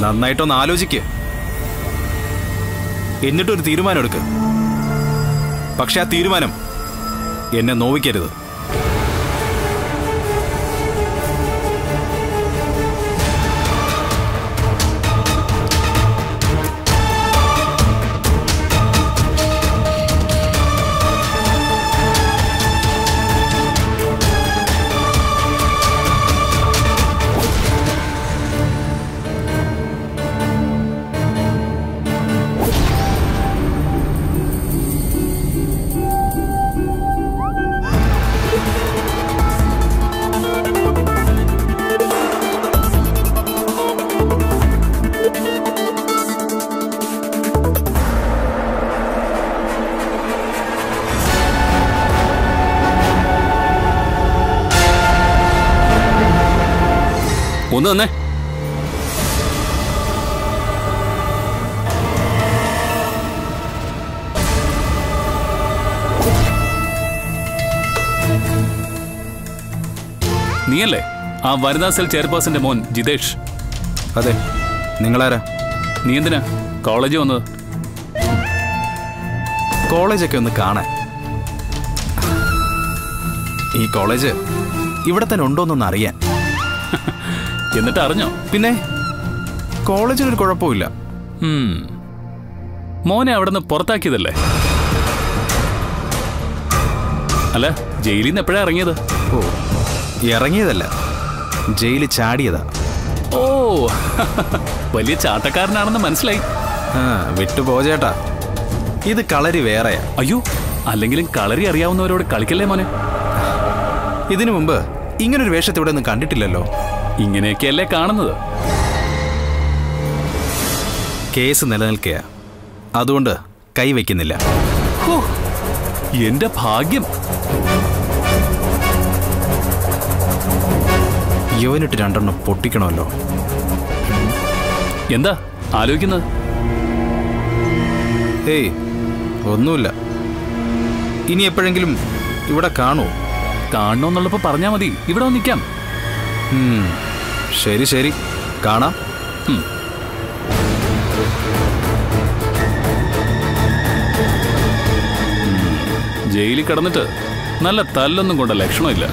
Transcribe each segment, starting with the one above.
നന്നായിട്ടൊന്ന് ആലോചിക്ക് എന്നിട്ടൊരു തീരുമാനം എടുക്ക് പക്ഷെ ആ തീരുമാനം എന്നെ നോവിക്കരുത് ഒന്ന് തന്നെ നീയല്ലേ ആ വനിതാ സെൽ ചെയർപേഴ്സന്റെ മോൻ ജിതേഷ് അതെ നിങ്ങളാരാ നീ എന്തിനാ കോളേജിൽ വന്നത് കോളേജൊക്കെ ഒന്ന് കാണാൻ ഈ കോളേജ് ഇവിടെ തന്നെ ഉണ്ടോന്നൊന്ന് അറിയാൻ എന്നിട്ട് അറിഞ്ഞോ പിന്നെ കോളേജിനൊരു കുഴപ്പമില്ല ഉം. മോനെ അവിടുന്ന് പുറത്താക്കിയതല്ലേ അല്ല ജയിലിൽ നിന്ന് എപ്പോഴാ ഇറങ്ങിയത് ഓ ഇറങ്ങിയതല്ല ജയിലിൽ ചാടിയതാ ഓ വലിയ ചാട്ടക്കാരനാണെന്ന് മനസ്സിലായി ആ വിട്ടുപോ ചേട്ടാ ഇത് കളരി വേറെയാ അയ്യോ അല്ലെങ്കിലും കളറി അറിയാവുന്നവരോട് കളിക്കല്ലേ മോനെ ഇതിനു മുമ്പ് ഇങ്ങനൊരു വേഷത്തെ ഇവിടെ ഒന്നും കണ്ടിട്ടില്ലല്ലോ ഇങ്ങനെയൊക്കെയല്ലേ കാണുന്നത് കേസ് നിലനിൽക്കുക അതുകൊണ്ട് കൈവയ്ക്കുന്നില്ല ഹോ, എന്റെ ഭാഗ്യം യോനിട്ട് രണ്ടെണ്ണം പൊട്ടിക്കണമല്ലോ എന്താ ആലോചിക്കുന്നത് ഏയ് ഒന്നുമില്ല ഇനി എപ്പോഴെങ്കിലും ഇവിടെ കാണൂ കാണണമെന്നുള്ളപ്പോ പറഞ്ഞാ മതി ഇവിടെ വന്ന് നിൽക്കാം ഉം, ശരി ശരി കാണാം ഉം. ജയിലിൽ കിടന്നിട്ട് നല്ല തല്ലൊന്നും കൊണ്ട ലക്ഷണമില്ല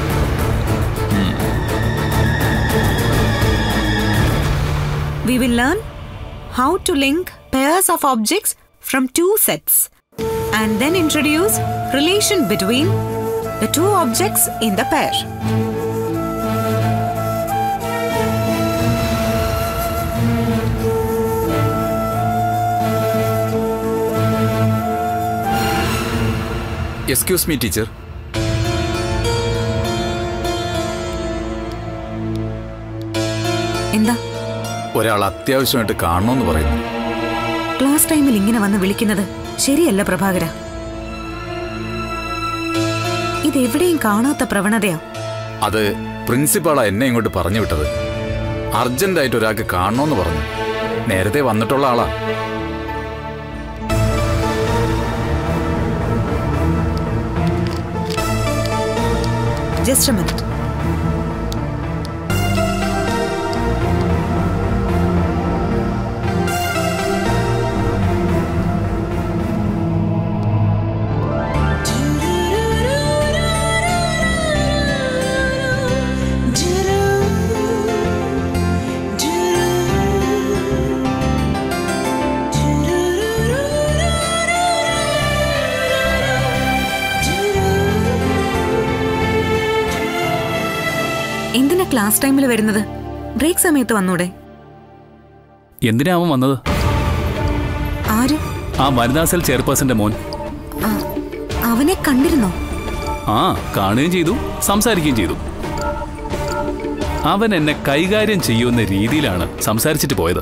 We will learn how to link pairs of objects from two sets and then introduce relation between the two objects in the pair. Excuse me teacher എന്താ ഒരാൾ അത്യാവശ്യമായിട്ട് കാണണമെന്ന് പറയുന്നു ക്ലാസ് ടൈമിൽ ഇങ്ങനെ വന്ന് വിളിക്കുന്നത് ശരിയല്ല പ്രഭാകര ഇതെവിടെയും കാണാത്ത പ്രവണതയാ അത് പ്രിൻസിപ്പാളാ എന്നെ ഇങ്ങോട്ട് പറഞ്ഞു വിട്ടത് അർജന്റായിട്ട് ഒരാൾക്ക് കാണണമെന്ന് പറഞ്ഞു നേരത്തെ വന്നിട്ടുള്ള ആളാ ജസ്റ്റ് എ മിനിറ്റ് എന്തിനാ ക്ലാസ് ടൈമിൽ വരുന്നത് ബ്രേക്ക് സമയത്ത് വന്നൂടെ എന്തിനാ അവൻ വന്നത് ആര് ആ വനിതാ സെൽ ചെയർപേഴ്സന്റെ മോൻ ആ, അവനെ കണ്ടിരുന്നോ ആ കാണുകയും ചെയ്തു സംസാരിക്കുകയും ചെയ്തു അവൻ എന്നെ കൈകാര്യം ചെയ്യുന്ന രീതിയിലാണ് സംസാരിച്ചിട്ട് പോയത്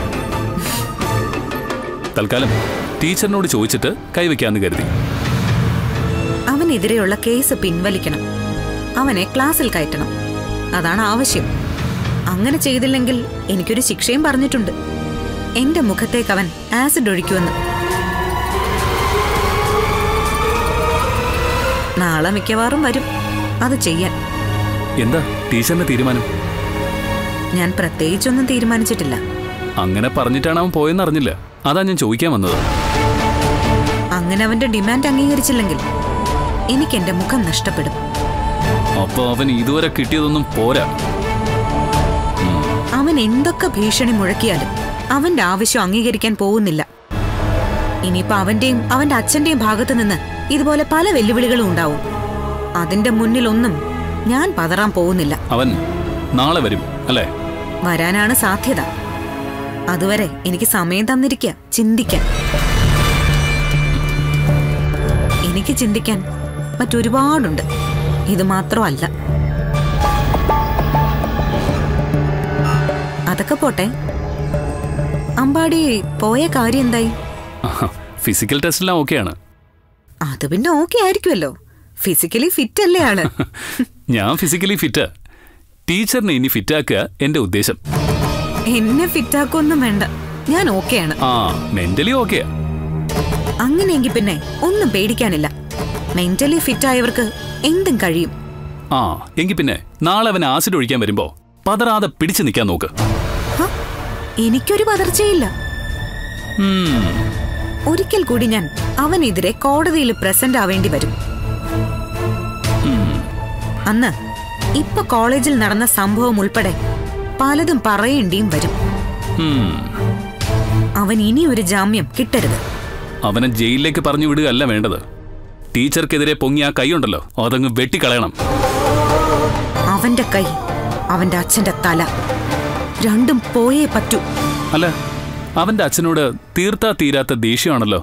തൽക്കാലം ടീച്ചറിനോട് ചോദിച്ചിട്ട് കൈവയ്ക്കാന്ന് കരുതി അവനെതിരെയുള്ള കേസ് പിൻവലിക്കണം അവനെ ക്ലാസ്സിൽ കയറ്റണം അതാണ് ആവശ്യം അങ്ങനെ ചെയ്തില്ലെങ്കിൽ എനിക്കൊരു ശിക്ഷയും പറഞ്ഞിട്ടുണ്ട് എന്റെ മുഖത്തേക്ക് അവൻ ആസിഡ് ഒഴിക്കുമെന്ന് നാളെ മിക്കവാറും വരും അത് ചെയ്യാൻ എന്താ ടീച്ചറിന്റെ തീരുമാനം ഞാൻ പ്രത്യേകിച്ചൊന്നും തീരുമാനിച്ചിട്ടില്ല അങ്ങനെ പറഞ്ഞിട്ടാണ് അവൻ പോയെന്ന് അറിഞ്ഞില്ല അതാ ഞാൻ ചോദിക്കാൻ വന്നത് അങ്ങനെ അവന്റെ ഡിമാൻഡ് അംഗീകരിച്ചില്ലെങ്കിൽ എനിക്ക് എന്റെ മുഖം നഷ്ടപ്പെടും അപ്പൊ അവൻ ഇതുവരെ കിട്ടിയതൊന്നും പോരാ അവൻ എന്തൊക്കെ ഭീഷണി മുഴക്കിയാലും അവന്റെ ആവശ്യം അംഗീകരിക്കാൻ പോകുന്നില്ല ഇനിയിപ്പോ അവന്റെയും അവന്റെ അച്ഛന്റെയും ഭാഗത്തു നിന്ന് ഇതുപോലെ പല വെല്ലുവിളികളും ഉണ്ടാവും അതിന്റെ മുന്നിലൊന്നും ഞാൻ പതറാൻ പോകുന്നില്ല അവൻ നാളെ വരും അല്ലേ വരാനാണ് സാധ്യത അതുവരെ എനിക്ക് സമയം തന്നിരിക്കുക ചിന്തിക്കാൻ എനിക്ക് ചിന്തിക്കാൻ മറ്റൊരുപാടുണ്ട് ഇത് മാത്രമല്ല അതൊക്കെ പോട്ടെ അമ്പാടി പോയ കാര്യം എന്തായി ഫിസിക്കൽ ടെസ്റ്റെല്ലാം ഓക്കെയാണ് അത് പിന്നെ ഓക്കെ ആയിരിക്കുമല്ലോ ഫിസിക്കലി ഫിറ്റ് അല്ലേ ആള് ഞാൻ ഫിസിക്കലി ഫിറ്റ് ടീച്ചറിനെ ഇനി ഫിറ്റാക്കുക എന്റെ ഉദ്ദേശം എന്നെ ഫിറ്റാക്കൊന്നും വേണ്ട ഞാൻ ഓക്കെയാണ് ആ മെന്റലി ഓക്കെയാ അങ്ങനെയെങ്കിൽ പിന്നെ ഒന്നും പേടിക്കാനില്ല മെന്റലി ഫിറ്റ് ആയവർക്ക് എന്തും കഴിയും ആ എങ്കിൽ പിന്നെ നാളെ അവൻ ആസിഡ് ഒഴിക്കാൻ വരുമ്പോ പതറാതെ പിടിച്ചു നിൽക്കാൻ നോക്ക് ഹ, എനിക്കൊരു പതർച്ചയില്ല ഉം, ഒരിക്കൽ കൂടി ഞാൻ അവനെതിരെ കോടതിയിൽ പ്രസന്റ് ആവേണ്ടി വരും അന്ന് ഇപ്പൊ കോളേജിൽ നടന്ന സംഭവം ഉൾപ്പെടെ പലതും പറയേണ്ടിയും വരും ഉം. അവൻ ഇനി ഒരു ജാമ്യം കിട്ടരുത് അവനെ ജയിലിലേക്ക് പറഞ്ഞു വിടുകയല്ല വേണ്ടത് ടീച്ചർക്കെതിരെ പൊങ്ങിയ ആ കൈയുണ്ടല്ലോ അതങ്ങ് വെട്ടിക്കളയണം അവന്റെ കൈ അവന്റെ അച്ഛന്റെ തല രണ്ടും പോയേ പറ്റൂ അല്ല അവന്റെ അച്ഛനോട് തീർത്താ തീരാത്ത ദേഷ്യമാണല്ലോ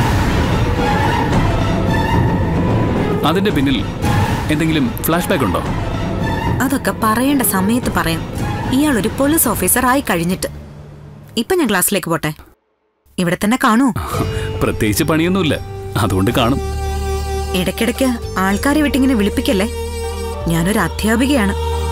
അതിന്റെ പിന്നിൽ എന്തെങ്കിലും ഫ്ലാഷ് ബാക്ക് ഉണ്ടോ അതൊക്കെ പറയേണ്ട സമയത്ത് പറയാം ഇയാൾ ഒരു പോലീസ് ഓഫീസർ ആയി കഴിഞ്ഞിട്ട് ഇപ്പൊ ഞാൻ ക്ലാസ്സിലേക്ക് പോട്ടെ ഇവിടെ തന്നെ കാണൂ പ്രത്യേകിച്ച് പണിയൊന്നുമില്ല അതുകൊണ്ട് കാണും ഇടയ്ക്കിടയ്ക്ക് ആൾക്കാരെ വിട്ടിങ്ങനെ വിളിപ്പിക്കല്ലേ ഞാനൊരു അധ്യാപികയാണ്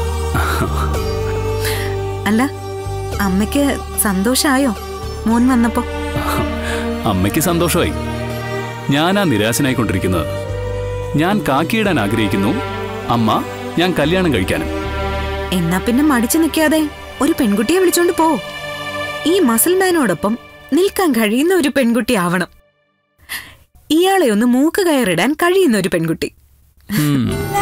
അല്ല അമ്മയ്ക്ക് സന്തോഷായോ മോൻ വന്നപ്പോ അമ്മയ്ക്ക് സന്തോഷമായി ഞാനാ നിരാശനായിക്കൊണ്ടിരിക്കുന്നത് ഞാൻ കാക്കിയിടാൻ ആഗ്രഹിക്കുന്നു അമ്മ ഞാൻ കല്യാണം കഴിക്കാനും എന്നാ പിന്നെ മടിച്ചു നിൽക്കാതെ ഒരു പെൺകുട്ടിയെ വിളിച്ചോണ്ട് പോ ഈ മസിൽമാനോടൊപ്പം നിൽക്കാൻ കഴിയുന്ന ഒരു പെൺകുട്ടി ആവണം ഇയാളെ ഒന്ന് മൂക്ക് കയറിടാൻ കഴിയുന്ന ഒരു പെൺകുട്ടി ഉം.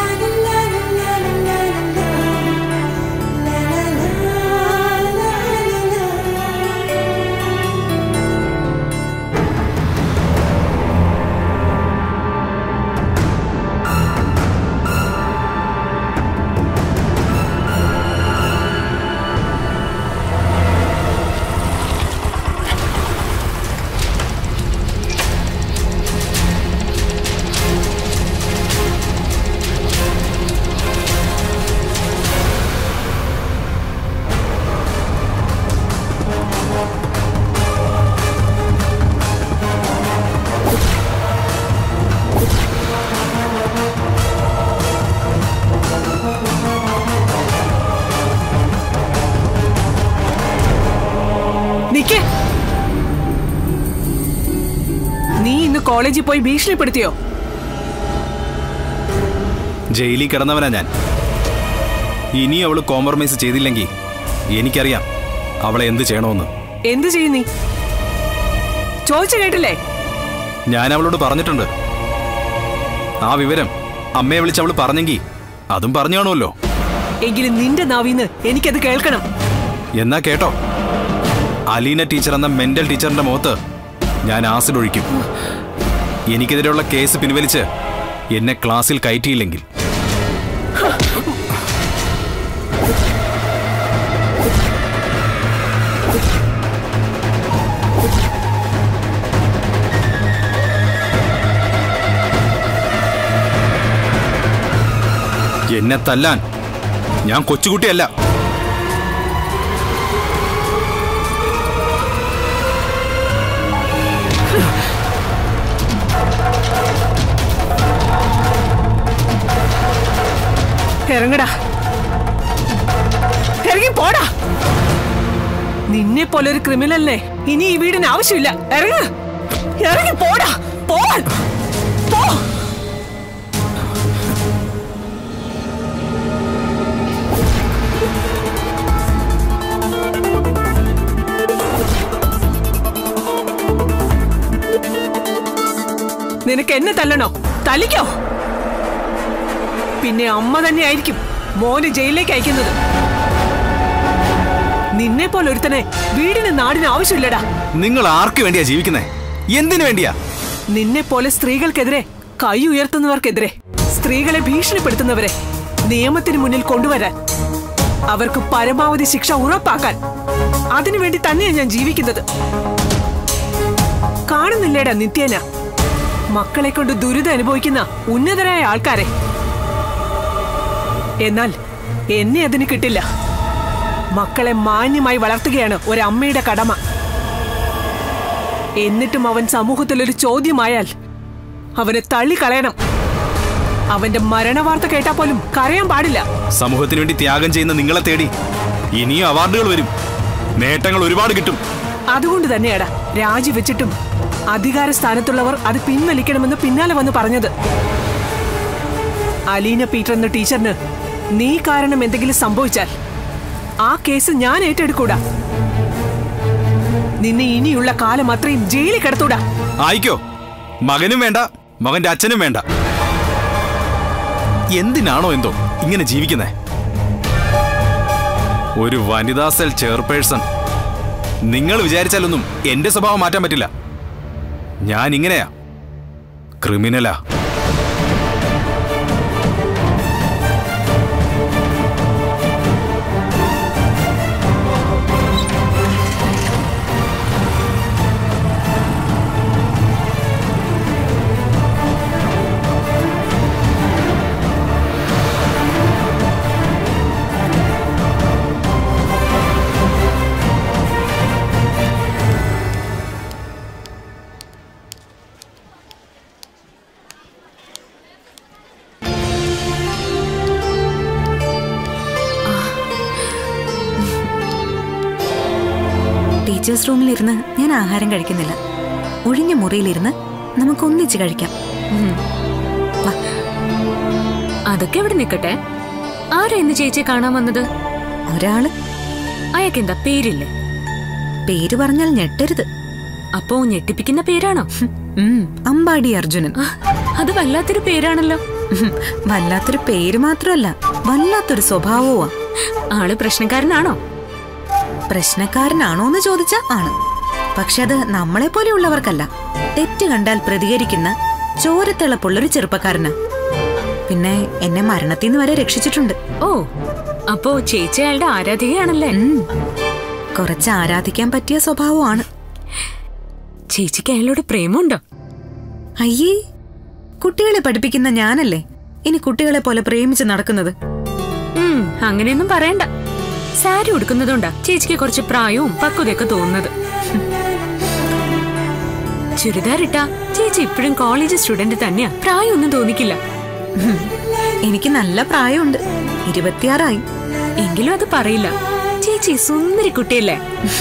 നിക്ക് നീ ഇന്ന് കോളേജിൽ പോയി ഭീഷണിപ്പെടുത്തിയോ ജയിലിൽ കിടന്നവനാ ഞാൻ ഇനി അവൾ കോംപ്രമൈസ് ചെയ്തില്ലെങ്കിൽ എനിക്കറിയാം അവളെ എന്ത് ചെയ്യണമെന്ന് എന്ത് ചെയ്യും നീ ചോദിച്ചു കേട്ടില്ലേ ഞാൻ അവളോട് പറഞ്ഞിട്ടുണ്ട് ആ വിവരം അമ്മയെ വിളിച്ച് അവൾ പറഞ്ഞെങ്കിൽ അതും പറഞ്ഞു കാണുമല്ലോ എങ്കിലും നിന്റെ നാവിന്ന് എനിക്കത് കേൾക്കണം എന്നാ കേട്ടോ അലീന ടീച്ചർ എന്ന മെന്റൽ ടീച്ചറിന്റെ മുഖത്ത് ഞാൻ ആസിഡ് ഒഴിക്കും എനിക്കെതിരെയുള്ള കേസ് പിൻവലിച്ച് എന്നെ ക്ലാസ്സിൽ കയറ്റിയില്ലെങ്കിൽ എന്നെ തല്ലാൻ ഞാൻ കൊച്ചുകുട്ടിയല്ല ഇറങ്ങടാ ഇറങ്ങി പോടാ നിന്നെ പോലെ ഒരു ക്രിമിനലിനെ ഇനി ഈ വീടിന് ആവശ്യമില്ല ഇറങ്ങ ഇറങ്ങി പോടാ പോവാൻ പോ നിനക്ക് എന്നെ തല്ലണോ തലിക്കോ പിന്നെ അമ്മ തന്നെയായിരിക്കും മോനെ ജയിലിലേക്ക് അയക്കുന്നത് നിന്നെ പോലെ ഒരുത്തനെ വീടിന് നാടിന് ആവശ്യമില്ലടാ നിങ്ങൾ ആർക്ക് വേണ്ടിയാ ജീവിക്കുന്നേ എന്തിനു വേണ്ടിയാ നിന്നെ പോലെ സ്ത്രീകൾക്കെതിരെ കൈ ഉയർത്തുന്നവർക്കെതിരെ സ്ത്രീകളെ ഭീഷണിപ്പെടുത്തുന്നവരെ നിയമത്തിന് മുന്നിൽ കൊണ്ടുവരാൻ അവർക്ക് പരമാവധി ശിക്ഷ ഉറപ്പാക്കാൻ അതിനുവേണ്ടി തന്നെയാണ് ഞാൻ ജീവിക്കുന്നത് കാണുന്നില്ലേടാ നിത്യേന മക്കളെ കൊണ്ട് ദുരിതം അനുഭവിക്കുന്ന ഉന്നതരായ ആൾക്കാരെ എന്നാൽ എന്നെ അതിന് കിട്ടില്ല മക്കളെ മാന്യമായി വളർത്തുകയാണ് ഒരമ്മയുടെ കടമ എന്നിട്ടും അവൻ സമൂഹത്തിൽ ഒരു ചോദ്യമായാൽ അവനെ തള്ളിക്കളയണം അവന്റെ മരണവാർത്ത കേട്ടാ പോലും കരയാൻ പാടില്ല സമൂഹത്തിന് വേണ്ടി ത്യാഗം ചെയ്യുന്ന നിങ്ങളെ തേടി ഇനിയും അവാർഡുകൾ വരും നേട്ടങ്ങൾ ഒരുപാട് കിട്ടും അതുകൊണ്ട് തന്നെയാടാ രാജിവെച്ചിട്ടും അധികാര സ്ഥാനത്തുള്ളവർ അത് പിൻവലിക്കണമെന്ന് പിന്നാലെ വന്ന് പറഞ്ഞത് അലീന പീറ്റർ എന്ന ടീച്ചറിന് നീ കാരണം എന്തെങ്കിലും സംഭവിച്ചാൽ ആ കേസ് ഞാൻ ഏറ്റെടുക്കൂടാ നിന്നെ ഇനിയുള്ള കാലം അത്രയും ജയിലിൽ കിടത്തൂടാ ആയിക്കോ മകനും വേണ്ട മകന്റെ അച്ഛനും വേണ്ട എന്തിനാണോ എന്തോ ഇങ്ങനെ ജീവിക്കുന്നേ ഒരു വനിതാ സെൽ ചെയർപേഴ്സൺ നിങ്ങൾ വിചാരിച്ചാലൊന്നും എന്റെ സ്വഭാവം മാറ്റാൻ പറ്റില്ല ഞാൻ ഇങ്ങനെയാ ക്രിമിനലാ ടീച്ചേഴ്സ് റൂമിലിരുന്ന് ഞാൻ ആഹാരം കഴിക്കുന്നില്ല ഒഴിഞ്ഞ മുറിയിലിരുന്ന് നമുക്ക് ഒന്നിച്ച് കഴിക്കാം ഉം. വാ. അതൊക്കെ ഇവിടെ നിൽക്കട്ടെ ആരാ ഇന്ന് ചേച്ചിയെ കാണാൻ വന്നത് ഒരാള് അയാൾക്ക് എന്താ പേരില്ലേ പേര് പറഞ്ഞാൽ ഞെട്ടരുത് അപ്പോ ഞെട്ടിപ്പിക്കുന്ന പേരാണോ ഉം, അമ്പാടി അർജുനൻ ആ, അത് വല്ലാത്തൊരു പേരാണല്ലോ ഉം, വല്ലാത്തൊരു പേര് മാത്രമല്ല വല്ലാത്തൊരു സ്വഭാവവുമാ ആള് പ്രശ്നക്കാരനാണോ പ്രശ്നക്കാരനാണോ എന്ന് ചോദിച്ചാ ആണ് പക്ഷെ അത് നമ്മളെ പോലെയുള്ളവർക്കല്ല തെറ്റ് കണ്ടാൽ പ്രതികരിക്കുന്ന ചോരത്തിളപ്പുള്ളൊരു ചെറുപ്പക്കാരനാ പിന്നെ എന്നെ മരണത്തിൽ നിന്ന് വരെ രക്ഷിച്ചിട്ടുണ്ട് ഓ അപ്പോ ചേച്ചി അയാളുടെ ആരാധികയാണല്ലേ ഉം, കുറച്ച് ആരാധിക്കാൻ പറ്റിയ സ്വഭാവമാണ് ചേച്ചിക്ക് അയാളോട് പ്രേമുണ്ടോ അയ്യേ കുട്ടികളെ പഠിപ്പിക്കുന്ന ഞാനല്ലേ ഇനി കുട്ടികളെ പോലെ പ്രേമിച്ച് നടക്കുന്നത് ഉം അങ്ങനെയൊന്നും പറയണ്ട സാരി ഉടുക്കുന്നതുകൊണ്ടാ ചേച്ചിക്ക് കുറച്ച് പ്രായവും പക്വതയൊക്കെ തോന്നുന്നത് ചുരിദാർ ഇട്ടാ ചേച്ചി ഇപ്പോഴും കോളേജ് സ്റ്റുഡന്റ് തന്നെയാ പ്രായമൊന്നും തോന്നിക്കില്ല ഉം, എനിക്ക് നല്ല പ്രായമുണ്ട് ഇരുപത്തിയാറായി എങ്കിലും അത് പറയില്ല ചേച്ചി സുന്ദരി കുട്ടിയല്ലേ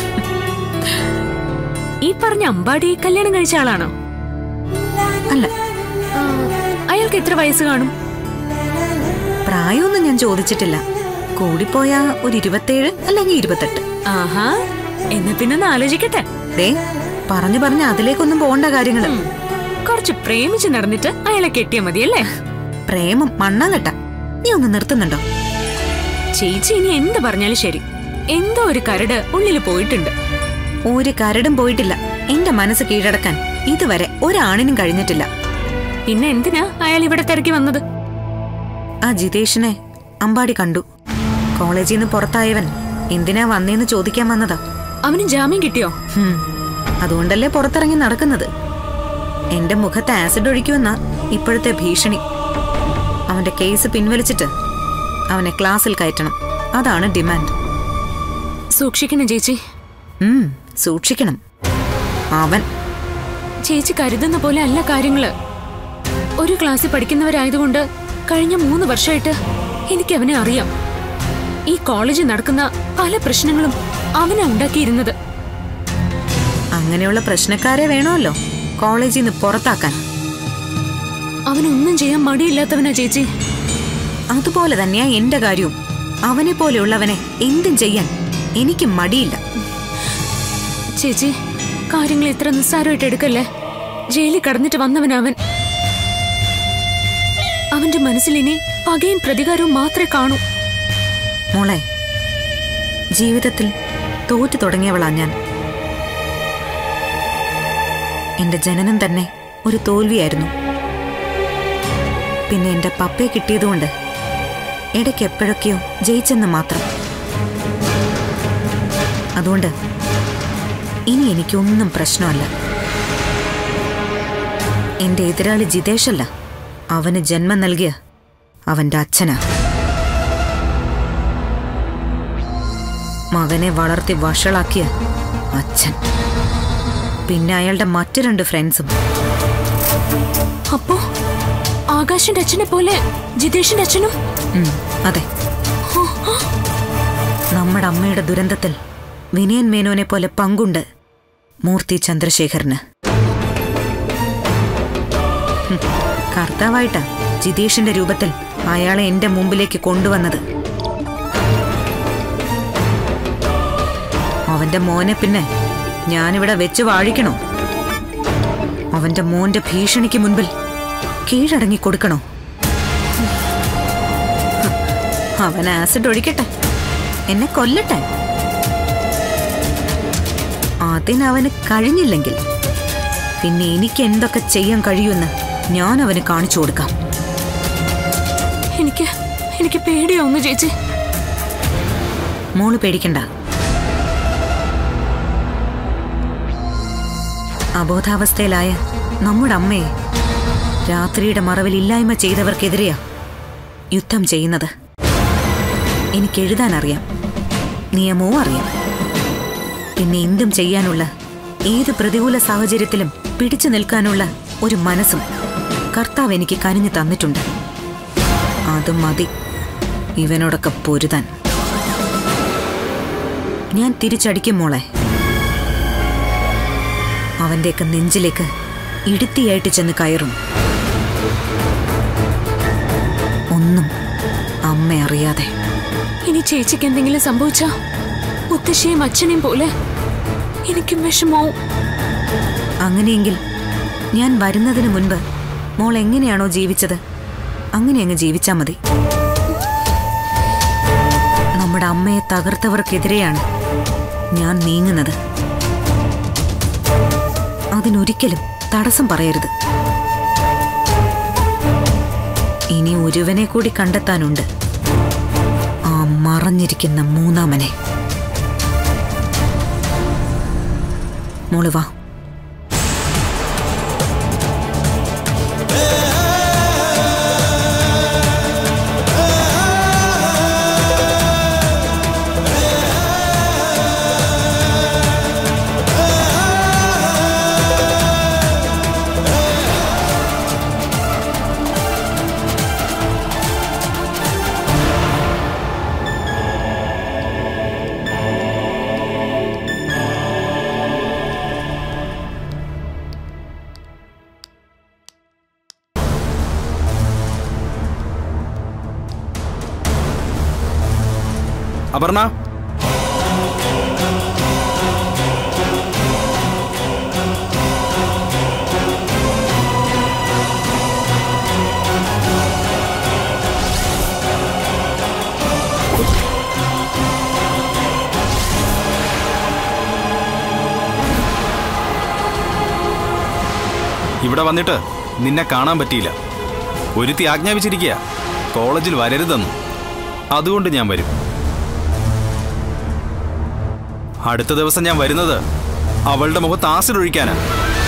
ഈ പറഞ്ഞ അമ്പാടി കല്യാണം കഴിച്ച ആളാണോ അല്ല ആ, അയാൾക്ക് എത്ര വയസ്സ് കാണും പ്രായമൊന്നും ഞാൻ ചോദിച്ചിട്ടില്ല കൂടിപ്പോയാ ഒരു ഇരുപത്തേഴ് അല്ലെങ്കിൽ ഇരുപത്തെട്ട് ആഹാ എന്നാ പിന്നെ ഒന്ന് ആലോചിക്കട്ടെ ദേ പറഞ്ഞു പറഞ്ഞ് അതിലേക്കൊന്നും പോകണ്ട കാര്യങ്ങള് ഉം, കുറച്ച് പ്രേമിച്ച് നടന്നിട്ട് അയാളെ കെട്ടിയാ മതിയല്ലേ പ്രേമം മണ്ണാങ്കട്ട നീ ഒന്ന് നിർത്തുന്നുണ്ടോ ചേച്ചി ഇനി എന്ത് പറഞ്ഞാലും ശരി എന്തോ ഒരു കരട് ഉള്ളിൽ പോയിട്ടുണ്ട് ഒരു കരടും പോയിട്ടില്ല എന്റെ മനസ്സ് കീഴടക്കാൻ ഇതുവരെ ഒരാണിനും കഴിഞ്ഞിട്ടില്ല പിന്നെ എന്തിനാ അയാൾ ഇവിടെ തിരക്കി വന്നത് ആ ജിതേഷിനെ അമ്പാടി കണ്ടു കോളേജിൽ നിന്ന് പുറത്തായവൻ എന്തിനാ വന്നേന്ന് ചോദിക്കാൻ വന്നതാ അവന് ജാമ്യം കിട്ടിയോ ഹും, അതുകൊണ്ടല്ലേ പുറത്തിറങ്ങി നടക്കുന്നത് എന്റെ മുഖത്ത് ആസിഡ് ഒഴിക്കുമെന്ന ഇപ്പോഴത്തെ ഭീഷണി അവന്റെ കേസ് പിൻവലിച്ചിട്ട് അവനെ ക്ലാസ്സിൽ കയറ്റണം അതാണ് ഡിമാൻഡ് സൂക്ഷിക്കണം ചേച്ചി ഉം, സൂക്ഷിക്കണം അവൻ ചേച്ചി കരുതുന്ന പോലെ അല്ല കാര്യങ്ങള് ഒരു ക്ലാസ്സിൽ പഠിക്കുന്നവരായതുകൊണ്ട് കഴിഞ്ഞ മൂന്ന് വർഷമായിട്ട് എനിക്ക് അവനെ അറിയാം ഈ കോളേജിൽ നടക്കുന്ന പല പ്രശ്നങ്ങളും അവനാ ഉണ്ടാക്കിയിരുന്നത് അങ്ങനെയുള്ള പ്രശ്നക്കാരെ വേണമല്ലോ കോളേജിൽ നിന്ന് പുറത്താക്കാൻ അവനൊന്നും ചെയ്യാൻ മടിയില്ലാത്തവനാ ചേച്ചി അതുപോലെ തന്നെയാ എന്റെ കാര്യവും അവനെ പോലെയുള്ളവനെ എന്തും ചെയ്യാൻ എനിക്ക് മടിയില്ല ചേച്ചി കാര്യങ്ങൾ ഇത്ര നിസ്സാരമായിട്ട് എടുക്കല്ലേ ജയിലിൽ കടന്നിട്ട് വന്നവനവൻ അവന്റെ മനസ്സിൽ ഇനി പകയും പ്രതികാരവും മാത്രമേ കാണൂ മോളെ ജീവിതത്തിൽ തോറ്റു തുടങ്ങിയവളാ ഞാൻ എന്റെ ജനനം തന്നെ ഒരു തോൽവിയായിരുന്നു പിന്നെ എന്റെ പപ്പയെ കിട്ടിയതുകൊണ്ട് ഇടയ്ക്ക് എപ്പോഴൊക്കെയോ ജയിച്ചെന്ന് മാത്രം അതുകൊണ്ട് ഇനി എനിക്കൊന്നും പ്രശ്നമല്ല എന്റെ എതിരാളി ജിതേഷല്ല അവന് ജന്മം നൽകിയ അവന്റെ അച്ഛനാ മകനെ വളർത്തി വഷളാക്കിയ അച്ഛൻ പിന്നെ അയാളുടെ മറ്റു രണ്ട് ഫ്രണ്ട്സും അപ്പോ ആകാശിന്റെ അച്ഛനെ പോലെ ജിതേഷിന്റെ അച്ഛനും ഉം, അതെ നമ്മുടെ അമ്മയുടെ ദുരന്തത്തിൽ വിനയൻ മേനോനെ പോലെ പങ്കുണ്ട് മൂർത്തി ചന്ദ്രശേഖരന് ഹും, കർത്താവായിട്ടാ ജിതേഷിന്റെ രൂപത്തിൽ അയാളെ എന്റെ മുമ്പിലേക്ക് കൊണ്ടുവന്നത് അവന്റെ മോനെ പിന്നെ ഞാനിവിടെ വെച്ച് വാഴിക്കണോ അവന്റെ മോന്റെ ഭീഷണിക്ക് മുൻപിൽ കീഴടങ്ങി കൊടുക്കണോ അവൻ ആസിഡ് ഒഴിക്കട്ടെ എന്നെ കൊല്ലട്ടെ അതിനവന് കഴിഞ്ഞില്ലെങ്കിൽ പിന്നെ എനിക്ക് എന്തൊക്കെ ചെയ്യാൻ കഴിയുമെന്ന് ഞാൻ അവന് കാണിച്ചു കൊടുക്കാം എനിക്ക് എനിക്ക് പേടിയാവുന്നു ചേച്ചി മോള് പേടിക്കണ്ട അബോധാവസ്ഥയിലായ നമ്മുടെ അമ്മയെ രാത്രിയുടെ മറവിൽ ഇല്ലായ്മ ചെയ്തവർക്കെതിരെയാ യുദ്ധം ചെയ്യുന്നത് എനിക്ക് എഴുതാൻ അറിയാം നിയമവും അറിയാം പിന്നെ എന്തും ചെയ്യാനുള്ള ഏത് പ്രതികൂല സാഹചര്യത്തിലും പിടിച്ചു നിൽക്കാനുള്ള ഒരു മനസ്സും കർത്താവ് എനിക്ക് കനിഞ്ഞു തന്നിട്ടുണ്ട് അത് മതി ഇവനോടൊക്കെ പൊരുതാൻ ഞാൻ തിരിച്ചടിക്കും മോളെ അവന്റെയൊക്കെ നെഞ്ചിലേക്ക് ഇടുത്തിയായിട്ട് ചെന്ന് കയറും ഒന്നും അമ്മ അറിയാതെ ഇനി ചേച്ചിക്ക് എന്തെങ്കിലും സംഭവിച്ചാ മുത്തശ്ശിയും അച്ഛനെയും പോലെ എനിക്കും വിഷമാവും അങ്ങനെയെങ്കിൽ ഞാൻ വരുന്നതിന് മുൻപ് മോൾ എങ്ങനെയാണോ ജീവിച്ചത് അങ്ങനെ അങ്ങ് ജീവിച്ചാ മതി നമ്മുടെ അമ്മയെ തകർത്തവർക്കെതിരെയാണ് ഞാൻ നീങ്ങുന്നത് അതിനൊരിക്കലും തടസ്സം പറയരുത് ഇനി ഒരുവനെ കൂടി കണ്ടെത്താനുണ്ട് ആ മറഞ്ഞിരിക്കുന്ന മൂന്നാമനെ മോള് വാ അപർണ ഇവിടെ വന്നിട്ട് നിന്നെ കാണാൻ പറ്റിയില്ല ഒരുത്തി ആജ്ഞാപിച്ചിരിക്കുക കോളേജിൽ വരരുതെന്ന് അതുകൊണ്ട് ഞാൻ വരും അടുത്ത ദിവസം ഞാൻ വരുന്നത് അവളുടെ മുഖത്ത് ആസിഡ് ഒഴിക്കാനാ